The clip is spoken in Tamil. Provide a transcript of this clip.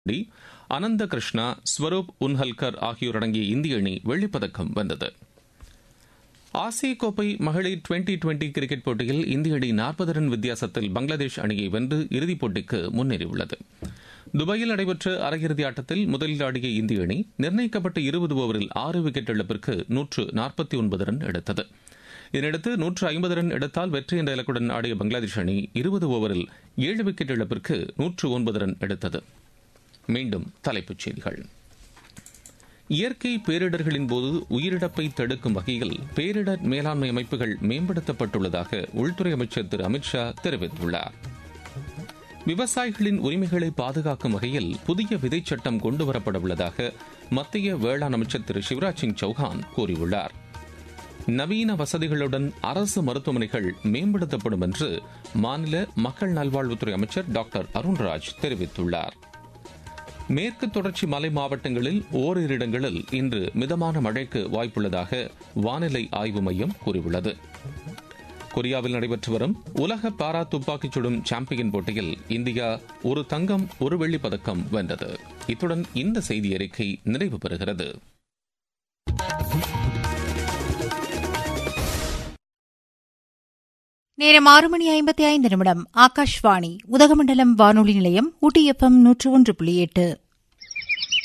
டி அனந்த கிருஷ்ணா ஸ்வரூப் உன்ஹல்கர் ஆகியோர் அடங்கிய இந்திய அணி வெள்ளிப்பதக்கம் வென்றது ஆசிய கோப்பை மகளிர் டுவெண்டி டுவெண்டி கிரிக்கெட் போட்டியில் இந்திய அணி நாற்பது ரன் வித்தியாசத்தில் பங்களாதேஷ் அணியை வென்று இறுதிப் போட்டிக்கு முன்னேறியுள்ளது துபாயில் நடைபெற்ற அரையிறுதி ஆட்டத்தில் முதலில் ஆடிய இந்திய அணி நிர்ணயிக்கப்பட்ட இருபது ஓவரில் ஆறு விக்கெட் இழப்பிற்கு நூற்று நாற்பத்தி ஒன்பது ரன் எடுத்தது இதனையடுத்து நூற்று ஐம்பது ரன் எடுத்தால் வெற்றி என்ற இலக்குடன் ஆடிய பங்களாதேஷ் அணி இருபது ஓவரில் ஏழு விக்கெட் இழப்பிற்கு நூற்று ஒன்பது ரன் எடுத்தது மீண்டும் தலைப்புச் செய்திகள் இயற்கை பேரிடர்களின் போது உயிரிழப்பை தடுக்கும் வகையில் பேரிடர் மேலாண்மை அமைப்புகள் மேம்படுத்தப்பட்டுள்ளதாக உள்துறை அமைச்சர் திரு அமித்ஷா தெரிவித்துள்ளார் விவசாயிகளின் உரிமைகளை பாதுகாக்கும் வகையில் புதிய விதைச் சட்டம் கொண்டுவரப்பட உள்ளதாக மத்திய வேளாண் அமைச்சர் திரு சிவராஜ் சிங் சௌஹான் கூறியுள்ளார் நவீன வசதிகளுடன் அரசு மருத்துவமனைகள் மேம்படுத்தப்படும் என்று மாநில மக்கள் நல்வாழ்வுத்துறை அமைச்சர் டாக்டர் அருண்ராஜ் தெரிவித்துள்ளார் மேற்கு தொடர்ச்சி மலை மாவட்டங்களில் ஓரிரு இடங்களில் இன்று மிதமான மழைக்கு வாய்ப்புள்ளதாக வானிலை ஆய்வு மையம் கூறியுள்ளது கொரியாவில் நடைபெற்று வரும் உலக பாரா துப்பாக்கிச் சுடும் சாம்பியன் போட்டியில் இந்தியா ஒரு தங்கம் ஒரு வெள்ளிப் பதக்கம் வென்றது இத்துடன் இந்த செய்தி அறிக்கை நிறைவு பெறுகிறது நேரம் ஆறு மணி ஐம்பத்தி ஐந்து நிமிடம் ஆகாஷ்வாணி உதகமண்டலம் வானொலி நிலையம் ஊட்டி எஃப்எம் நூற்று ஒன்று புள்ளி எட்டு